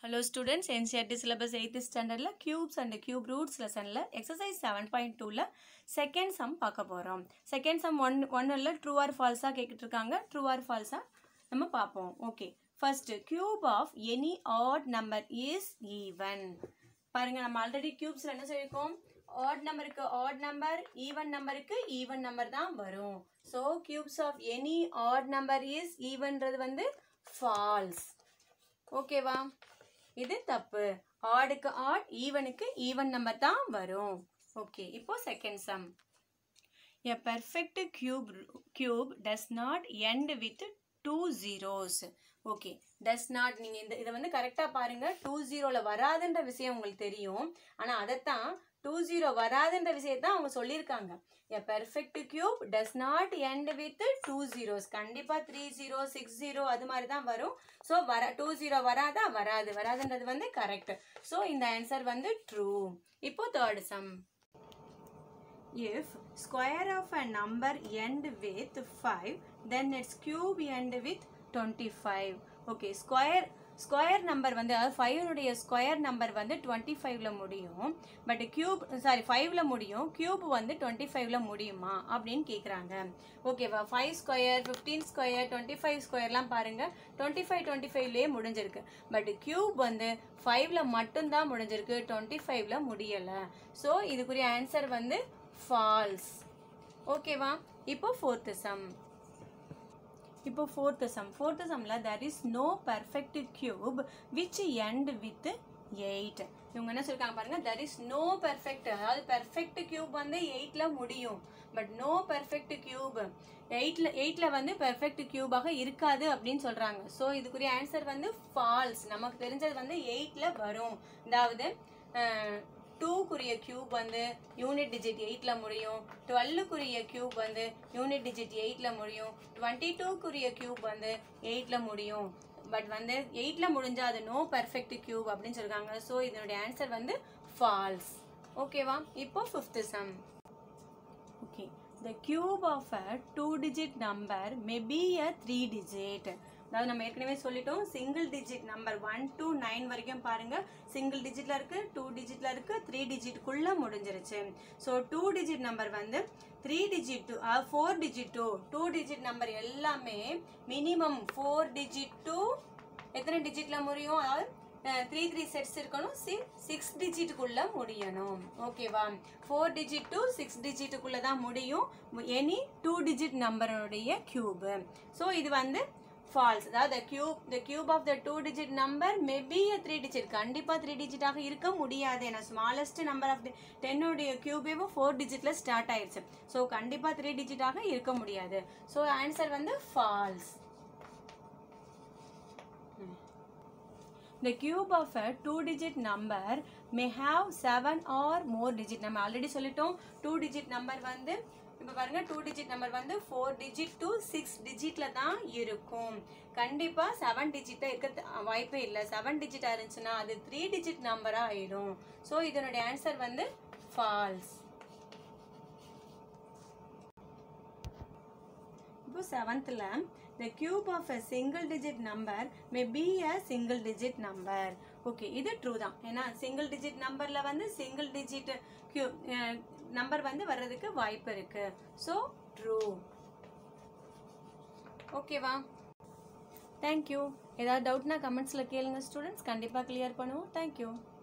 hello students NCERT syllabus eighth ஸ்டாண்டர்டில் cubes and cube roots லெசனில் exercise seven point டூவில் second sum பார்க்க போகிறோம் செகண்ட் சம் ஒன் ஒன்னில் ட்ரூ ஆர் ஃபால்ஸாக கேட்டுட்டு இருக்காங்க ட்ரூ ஆர் ஃபால்ஸாக நம்ம பார்ப்போம் okay first cube of any odd number is even பாருங்க நம்ம ஆல்ரெடி கியூப்ஸில் என்ன சொல்லியிருக்கோம் ஆட் நம்பருக்கு ஆட் நம்பர் ஈவன் நம்பருக்கு ஈவன் நம்பர் தான் வரும் so cubes of any odd number is ஈவன்றது வந்து ஃபால்ஸ் ஓகேவா இது தப்பு ஆடுக்கு ஆட் ஈவனுக்கு ஈவன் நம்பர் தான் வரும் ஓகே இப்போ second sum a perfect cube cube does not end with two zeros okay does not நீங்கள் இந்த இதை வந்து கரெக்டாக பாருங்கள் டூ ஜீரோவில் வராதுன்ற விஷயம் உங்களுக்கு தெரியும் ஆனால் அதைத்தான் டூ ஜீரோ வராதுன்ற விஷயத்தை அவங்க சொல்லியிருக்காங்க a perfect cube does not end with two zeros கண்டிப்பாக த்ரீ ஜீரோ சிக்ஸ் ஜீரோ அது மாதிரி தான் வரும் ஸோ வர டூ ஜீரோ வராதா வராது வராதுன்றது வந்து கரெக்ட் ஸோ இந்த ஆன்சர் வந்து ட்ரூ இப்போ third sum if square of a number end with 5 then its cube end with 25 okay square square number வந்து அதாவது ஃபைவனுடைய ஸ்கொயர் நம்பர் வந்து டுவெண்ட்டி ஃபைவ்ல முடியும் பட் கியூப் சாரி ஃபைவ்ல முடியும் கியூப் வந்து டுவெண்ட்டி ஃபைவ்ல முடியுமா அப்படின்னு கேட்குறாங்க ஓகேவா five square fifteen square twenty five ஸ்கொயர்லாம் பாருங்க டுவெண்ட்டி ஃபைவ் டுவெண்ட்டி ஃபைவ்லேயே முடிஞ்சிருக்கு பட் கியூப் வந்து ஃபைவ்ல மட்டும்தான் முடிஞ்சிருக்கு டுவெண்ட்டி ஃபைவ்ல முடியலை ஸோ இதுக்குரிய ஆன்சர் வந்து ஃபால்ஸ் ஓகேவா இப்போ ஃபோர்த்து சம் இப்போ ஃபோர்த்து சம் ஃபோர்த்து சம்மில் there is no perfect cube which end with eight இவங்க என்ன சொல்லிருக்காங்க பாருங்க தர் இஸ் நோ பெர்ஃபெக்ட் அதாவது பெர்ஃபெக்ட் கியூப் வந்து எயிட்ல முடியும் பட் நோ பெர்ஃபெக்ட் கியூப் எயிட்ல எயிட்ல வந்து பெர்ஃபெக்ட் கியூபாக இருக்காது அப்படின்னு சொல்றாங்க ஸோ இதுக்குரிய ஆன்சர் வந்து ஃபால்ஸ் நமக்கு தெரிஞ்சது வந்து எயிட்ல வரும் அதாவது டூக்குரிய கியூப் வந்து யூனிட் டிஜிட் எயிட்டில் முடியும் டுவெல்லுக்குரிய கியூப் வந்து யூனிட் டிஜிட் எயிட்டில் முடியும் டுவெண்ட்டி டூக்குரிய கியூப் வந்து எயிட்டில் முடியும் பட் வந்து எயிட்டில் முடிஞ்சால் அது நோ பர்ஃபெக்ட் கியூப் அப்படின்னு சொல்லியிருக்காங்க ஸோ இதனுடைய ஆன்சர் வந்து ஃபால்ஸ் ஓகேவா இப்போ fifth sum okay the cube of a two digit number may be a three digit அதாவது நம்ம ஏற்கனவே சொல்லிட்டோம் single digit number one to nine வரைக்கும் பாருங்க சிங்கிள் டிஜிட்ல இருக்கு டூ டிஜிட்ல இருக்கு த்ரீ டிஜிட்குள்ள முடிஞ்சிருச்சு ஸோ டூ டிஜிட் நம்பர் வந்து three digit to four digit two two digit number எல்லாமே மினிமம் ஃபோர் டிஜிட் டு எத்தனை டிஜிட்ல முடியும் அதாவது த்ரீ த்ரீ செட்ஸ் இருக்கணும் சி சிக்ஸ் டிஜிட்டுக்குள்ள முடியணும் ஓகேவா ஃபோர் டிஜிட் டு சிக்ஸ் டிஜிட்டுக்குள்ள தான் முடியும் எனி டூ டிஜிட் நம்பருடைய கியூபு ஸோ இது வந்து ஃபால்ஸ் அதாவது cube the cube of the two digit number maybe three digit கண்டிப்பாக த்ரீ டிஜிட்டாக இருக்க முடியாது ஏன்னா ஸ்மாலஸ்ட் நம்பர் ஆஃப் த டென்னுடைய கியூபேவும் ஃபோர் டிஜிட்டில் ஸ்டார்ட் ஆயிடுச்சு ஸோ கண்டிப்பாக த்ரீ டிஜிட்டாக இருக்க முடியாது ஸோ ஆன்சர் வந்து false The cube of a two digit number may have seven or more digit நம்ம ஆல்ரெடி சொல்லிட்டோம் டூ டிஜிட் நம்பர் வந்து இப்போ பாருங்க டூ டிஜிட் நம்பர் வந்து ஃபோர் டிஜிட் டு சிக்ஸ் டிஜிட்ல தான் இருக்கும் கண்டிப்பா செவன் டிஜிட்டா இருக்க வாய்ப்பே இல்லை செவன் டிஜிட்டா இருந்துச்சுன்னா அது த்ரீ டிஜிட் நம்பரா ஆயிடும் ஸோ இதனுடைய ஆன்சர் வந்து ஃபால்ஸ் இப்போ செவன்த்தில் the cube of a single digit number may be a single digit number okay இது ட்ரூ தான் ஏன்னா சிங்கிள் டிஜிட் நம்பர்ல வந்து சிங்கிள் டிஜிட் கியூ நம்பர் வந்து வர்றதுக்கு வாய்ப்பு இருக்கு ஸோ ட்ரூ ஓகேவா தேங்க்யூ ஏதாவது டவுட்னா கமெண்ட்ஸில் கேளுங்க ஸ்டூடெண்ட்ஸ் கண்டிப்பாக கிளியர் பண்ணுவோம் தேங்க்யூ